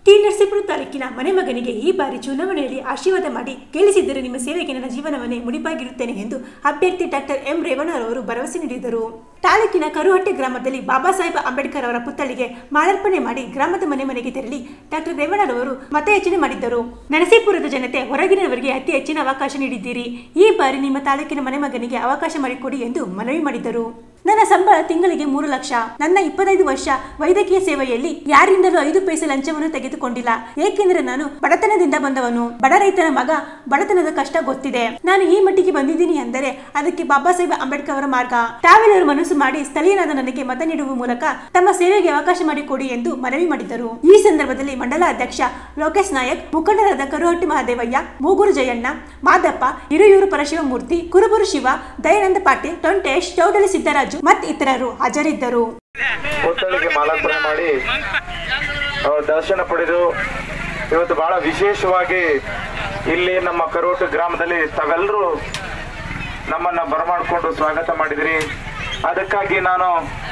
T Narasipura ತಾಲೂಕಿನ ಮನೆ ಮಗನಿಗೆ ಈ ಬಾರಿ ಚುನಾವಣೆಯಲ್ಲಿ ಆಶೀರ್ವಾದ ಮಾಡಿ ಗೆಲ್ಲಿಸಿದ್ದರೆ ನಿಮ್ಮ ಸೇವೆಗೆ ನನ್ನ ಜೀವನವನ್ನೇ ಮುಡಿಪಾಗಿರುತ್ತೇನೆ ಎಂದು ಅಭ್ಯರ್ಥಿ ಡಾಕ್ಟರ್ ಎಂ ರೇವಣ್ಣರವರು ಭರವಸೆ ನೀಡಿದರು ತಾಲೂಕಿನ ಕರುಹಟ್ಟಿ ಗ್ರಾಮದಲ್ಲಿ ಬಾಬಾ ಸಾಹೇಬ್ ಅಂಬೇಡ್ಕರ್ ಅವರ ಪುತ್ಥಳಿಗೆ ಮಾಲಾರ್ಪಣೆ ಮಾಡಿ ಗ್ರಾಮದ ಮನೆ ಮನೆಗೆ ತೆರಳಿ ಡಾಕ್ಟರ್ ರೇವಣ್ಣರವರು ಮತಯಾಚನೆ ಮಾಡಿದ್ದರು ನರಸೀಪುರದ ಜನತೆ ಹೊರಗಿನವರಿಗೆ ಅತಿ ಹೆಚ್ಚಿನ ಅವಕಾಶ ನೀಡಿದ್ದೀರಿ ಈ ಬಾರಿ ನಿಮ್ಮ ತಾಲೂಕಿನ ಮನೆ ಮಗನಿಗೆ ಅವಕಾಶ ಮಾಡಿಕೊಡಿ ಎಂದು ಮನವಿ ಮಾಡಿದರು ನನ್ನ ಸಂಬಳ ತಿಂಗಳಿಗೆ ಮೂರು ಲಕ್ಷ ನನ್ನ ಇಪ್ಪತ್ತೈದು ವರ್ಷ ವೈದ್ಯಕೀಯ ಸೇವೆಯಲ್ಲಿ ಯಾರಿಂದಲೂ ಐದು ಪೈಸೆ ಲಂಚವನ್ನು ತೆಗೆದುಕೊಂಡಿಲ್ಲ ಏಕೆಂದರೆ ನಾನು ಬಡತನದಿಂದ ಬಂದವನು ಬಡ ರೈತನ ಮಗ ಬಡತನದ ಕಷ್ಟ ಗೊತ್ತಿದೆ ನಾನು ಈ ಮಟ್ಟಿಗೆ ಬಂದಿದ್ದೀನಿ ಅಂದರೆ ಅದಕ್ಕೆ ಬಾಬಾ ಸಾಹೇಬ್ ಅಂಬೇಡ್ಕರ್ ಅವರ ಮಾರ್ಗ ತಾವೆಲ್ಲರೂ ಮನಸ್ಸು ಮಾಡಿ ಸ್ಥಳೀಯನಾದ ನನಗೆ ಮತ ನೀಡುವ ಮೂಲಕ ತಮ್ಮ ಸೇವೆಗೆ ಅವಕಾಶ ಮಾಡಿಕೊಡಿ ಎಂದು ಮನವಿ ಮಾಡಿದರು ಈ ಸಂದರ್ಭದಲ್ಲಿ ಮಂಡಲ ಅಧ್ಯಕ್ಷ ಲೋಕೇಶ್ ನಾಯಕ್ ಮುಖಂಡರಾದ ಕರುಹಟ್ಟಿ ಮಹದೇವಯ್ಯ ಮೂಗೂರು ಜಯಣ್ಣ ಮಾದಪ್ಪ ಹಿರಿಯೂರು ಪರಶಿವಮೂರ್ತಿ ಕುರುಬೂರು ಶಿವ ದಯಾನಂದ ಪಾಟೀಲ್ ಟೊಂಟೇಶ್ ಚೌಡಲಿ ಸಿದ್ದರಾಜು ಮತ್ತು ಇತರರು ಹಾಜರಿದ್ದರು ಪುತ್ಥಳಿಗೆ ಮಾಲಾರ್ಪಣೆ ಮಾಡಿ ಅವ್ರ ದರ್ಶನ ಪಡೆದು ಇವತ್ತು ಬಹಳ ವಿಶೇಷವಾಗಿ ಇಲ್ಲಿ ನಮ್ಮ ಕರೋಟು ಗ್ರಾಮದಲ್ಲಿ ತಾವೆಲ್ಲರೂ ನಮ್ಮನ್ನ ಬರಮಾಡಿಕೊಂಡು ಸ್ವಾಗತ ಮಾಡಿದಿರಿ ಅದಕ್ಕಾಗಿ ನಾನು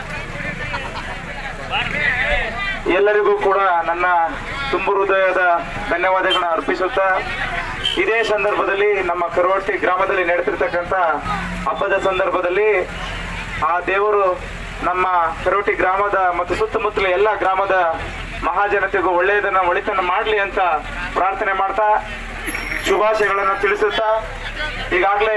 ಎಲ್ಲರಿಗೂ ಕೂಡ ನನ್ನ ತುಂಬು ಹೃದಯದ ಧನ್ಯವಾದಗಳನ್ನ ಅರ್ಪಿಸುತ್ತಾ ಇದೇ ಸಂದರ್ಭದಲ್ಲಿ ನಮ್ಮ ಕರುವಟ್ಟಿ ಗ್ರಾಮದಲ್ಲಿ ನಡೆತಿರ್ತಕ್ಕಂಥ ಹಬ್ಬದ ಸಂದರ್ಭದಲ್ಲಿ ಆ ದೇವರು ನಮ್ಮ ಕರೋಟಿ ಗ್ರಾಮದ ಮತ್ತು ಸುತ್ತಮುತ್ತಲ ಎಲ್ಲ ಗ್ರಾಮದ ಮಹಾಜನತೆಗೂ ಒಳ್ಳೆಯದನ್ನ ಒಳಿತನ್ನ ಮಾಡಲಿ ಅಂತ ಪ್ರಾರ್ಥನೆ ಮಾಡ್ತಾ ಶುಭಾಶಯಗಳನ್ನು ತಿಳಿಸುತ್ತಾ ಈಗಾಗಲೇ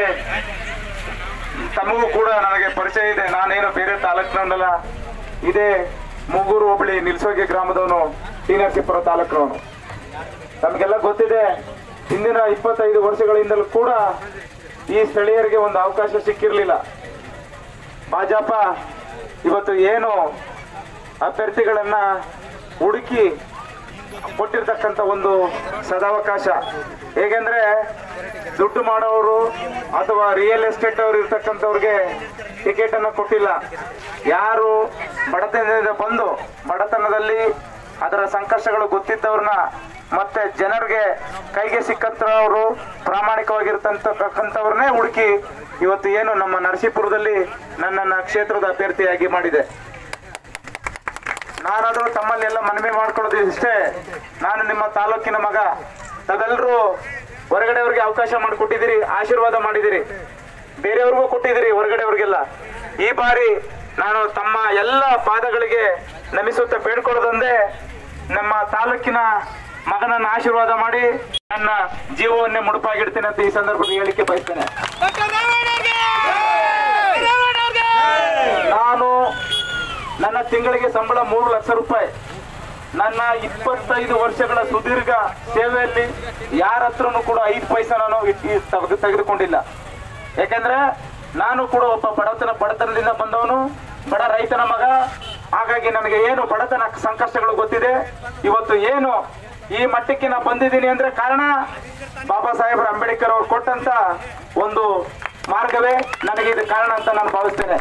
ತಮಗೂ ಕೂಡ ನನಗೆ ಪರಿಚಯ ಇದೆ ನಾನೇನು ಬೇರೆ ತಾಲೂಕಿನಲ್ಲ ಇದೇ ಮೂಗೂರು ಹೋಬಳಿ ನಿಲ್ಸೋಗಿ ಗ್ರಾಮದವನು ಟಿ ನರಸೀಪುರ ತಾಲೂಕಿನವನು ನಮಗೆಲ್ಲ ಗೊತ್ತಿದೆ ಹಿಂದಿನ ಇಪ್ಪತ್ತೈದು ವರ್ಷಗಳಿಂದಲೂ ಕೂಡ ಈ ಸ್ಥಳೀಯರಿಗೆ ಒಂದು ಅವಕಾಶ ಸಿಕ್ಕಿರಲಿಲ್ಲ ಭಾಜಪ ಇವತ್ತು ಏನು ಅಭ್ಯರ್ಥಿಗಳನ್ನ ಹುಡುಕಿ ಕೊಟ್ಟಿರ್ತಕ್ಕಂಥ ಒಂದು ಸದಾವಕಾಶ ಹೇಗೆಂದ್ರೆ ದುಡ್ಡು ಮಾಡೋರು ಅಥವಾ ರಿಯಲ್ ಎಸ್ಟೇಟ್ ಅವರು ಇರ್ತಕ್ಕಂಥವ್ರಿಗೆ ಟಿಕೆಟ್ ಅನ್ನು ಕೊಟ್ಟಿಲ್ಲ ಯಾರು ಬಡತನದಿಂದ ಬಂದು ಬಡತನದಲ್ಲಿ ಅದರ ಸಂಕಷ್ಟಗಳು ಗೊತ್ತಿದ್ದವ್ರನ್ನ ಮತ್ತೆ ಜನರಿಗೆ ಕೈಗೆ ಸಿಕ್ಕಂತವ್ರು ಪ್ರಾಮಾಣಿಕವಾಗಿರ್ತಕ್ಕಂಥವ್ರನ್ನೇ ಹುಡುಕಿ ಇವತ್ತು ಏನು ನಮ್ಮ ನರಸೀಪುರದಲ್ಲಿ ನನ್ನನ್ನ ಕ್ಷೇತ್ರದ ಅಭ್ಯರ್ಥಿಯಾಗಿ ಮಾಡಿದೆ ನಾನಾದ್ರೂ ತಮ್ಮಲ್ಲೆಲ್ಲ ಮನವಿ ಮಾಡ್ಕೊಳ್ಳೋದು ಇಷ್ಟೇ ನಾನು ನಿಮ್ಮ ತಾಲೂಕಿನ ಮಗ ತಾವೆಲ್ಲರೂ ಹೊರಗಡೆಯವ್ರಿಗೆ ಅವಕಾಶ ಮಾಡಿಕೊಟ್ಟಿದ್ದೀರಿ ಆಶೀರ್ವಾದ ಮಾಡಿದಿರಿ ಬೇರೆಯವ್ರಿಗೂ ಕೊಟ್ಟಿದ್ದೀರಿ ಹೊರಗಡೆಯವ್ರಿಗೆಲ್ಲ ಈ ಬಾರಿ ನಾನು ತಮ್ಮ ಎಲ್ಲ ಪಾದಗಳಿಗೆ ನಮಿಸುತ್ತಾ ಬೇಡ್ಕೊಳ್ಳೋದೊಂದೇ ನಮ್ಮ ತಾಲೂಕಿನ ಮಗನನ್ನ ಆಶೀರ್ವಾದ ಮಾಡಿ ನನ್ನ ಜೀವವನ್ನೇ ಮುಡುಪಾಗಿಡ್ತೇನೆ ಅಂತ ಈ ಸಂದರ್ಭದಲ್ಲಿ ಹೇಳಿಕೆ ಬಯಸ್ತೇನೆ ನಾನು ನನ್ನ ತಿಂಗಳಿಗೆ ಸಂಬಳ ಮೂರು ಲಕ್ಷ ರೂಪಾಯಿ ನನ್ನ ಇಪ್ಪತ್ತೈದು ವರ್ಷಗಳ ಸುದೀರ್ಘ ಸೇವೆಯಲ್ಲಿ ಯಾರ ಹತ್ರನೂ ಕೂಡ ಐದು ಪೈಸಾ ನಾನು ಇಟ್- ಈ ತೆಗೆದು ತೆಗೆದುಕೊಂಡಿಲ್ಲ ಯಾಕಂದ್ರೆ ನಾನು ಕೂಡ ಒಬ್ಬ ಬಡತನ ಬಡತನದಿಂದ ಬಂದವನು ಬಡ ರೈತನ ಮಗ ಹಾಗಾಗಿ ನನಗೆ ಏನು ಬಡತನ ಸಂಕಷ್ಟಗಳು ಗೊತ್ತಿದೆ ಇವತ್ತು ಏನು ಈ ಮಟ್ಟಕ್ಕೆ ನಾನು ಬಂದಿದ್ದೀನಿ ಅಂದ್ರೆ ಕಾರಣ ಬಾಬಾ ಸಾಹೇಬ್ ಅಂಬೇಡ್ಕರ್ ಅವ್ರು ಕೊಟ್ಟಂತ ಒಂದು ಮಾರ್ಗವೇ ನನಗೆ ಇದು ಕಾರಣ ಅಂತ ನಾನು ಭಾವಿಸ್ತೇನೆ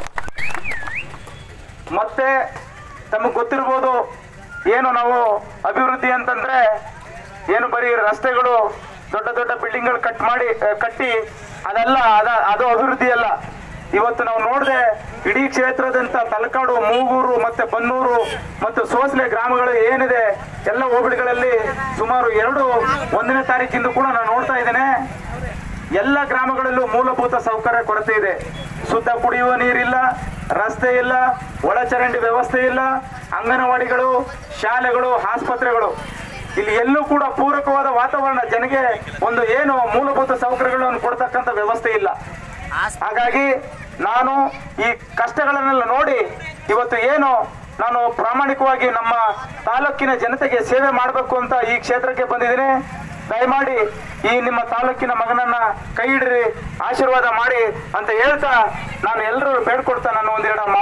ಮತ್ತೆ ತಮಗೆ ಗೊತ್ತಿರ್ಬೋದು ಏನು ನಾವು ಅಭಿವೃದ್ಧಿ ಅಂತಂದ್ರೆ ಏನು ಬರೀ ರಸ್ತೆಗಳು ದೊಡ್ಡ ದೊಡ್ಡ ಬಿಲ್ಡಿಂಗ್ಗಳು ಕಟ್ ಮಾಡಿ ಆ, ಕಟ್ಟಿ ಅದೆಲ್ಲ ಅದ ಅದು ಅಭಿವೃದ್ಧಿ ಅಲ್ಲ ಇವತ್ತು ನಾವು ನೋಡಿದೆ ಇಡೀ ಕ್ಷೇತ್ರದಂತ ತಲಕಾಡು ಮೂಗೂರು ಮತ್ತೆ ಬನ್ನೂರು ಮತ್ತು ಸೋಸಲೆ ಗ್ರಾಮಗಳು ಏನಿದೆ ಎಲ್ಲ ಹೋಬಳಿಗಳಲ್ಲಿ ಸುಮಾರು ಎರಡು ಒಂದನೇ ತಾರೀಕಿಂದ ಕೂಡ ನಾನು ನೋಡ್ತಾ ಇದ್ದೇನೆ ಎಲ್ಲ ಗ್ರಾಮಗಳಲ್ಲೂ ಮೂಲಭೂತ ಸೌಕರ್ಯ ಕೊರತೆ ಇದೆ ಶುದ್ಧ ಕುಡಿಯುವ ನೀರಿಲ್ಲ ರಸ್ತೆ ಇಲ್ಲ ಒಳಚರಂಡಿ ವ್ಯವಸ್ಥೆ ಇಲ್ಲ ಅಂಗನವಾಡಿಗಳು ಶಾಲೆಗಳು ಆಸ್ಪತ್ರೆಗಳು ಇಲ್ಲಿ ಎಲ್ಲೂ ಕೂಡ ಪೂರಕವಾದ ವಾತಾವರಣ ಜನಗೆ ಒಂದು ಏನು ಮೂಲಭೂತ ಸೌಕರ್ಯಗಳನ್ನು ಕೊಡ್ತಕ್ಕಂಥ ವ್ಯವಸ್ಥೆ ಇಲ್ಲ ಹಾಗಾಗಿ ನಾನು ಈ ಕಷ್ಟಗಳನ್ನೆಲ್ಲ ನೋಡಿ ಇವತ್ತು ಏನು ನಾನು ಪ್ರಾಮಾಣಿಕವಾಗಿ ನಮ್ಮ ತಾಲೂಕಿನ ಜನತೆಗೆ ಸೇವೆ ಮಾಡಬೇಕು ಅಂತ ಈ ಕ್ಷೇತ್ರಕ್ಕೆ ಬಂದಿದ್ದೀನಿ ದಯಮಾಡಿ ಈ ನಿಮ್ಮ ತಾಲೂಕಿನ ಮಗನನ್ನ ಕೈ ಹಿಡ್ರಿ ಆಶೀರ್ವಾದ ಮಾಡಿ ಅಂತ ಹೇಳ್ತಾ ನಾನು ಎಲ್ಲರೂ ಬೇಡ್ಕೊಡ್ತಾ ನಾನು ಒಂದೆರಡು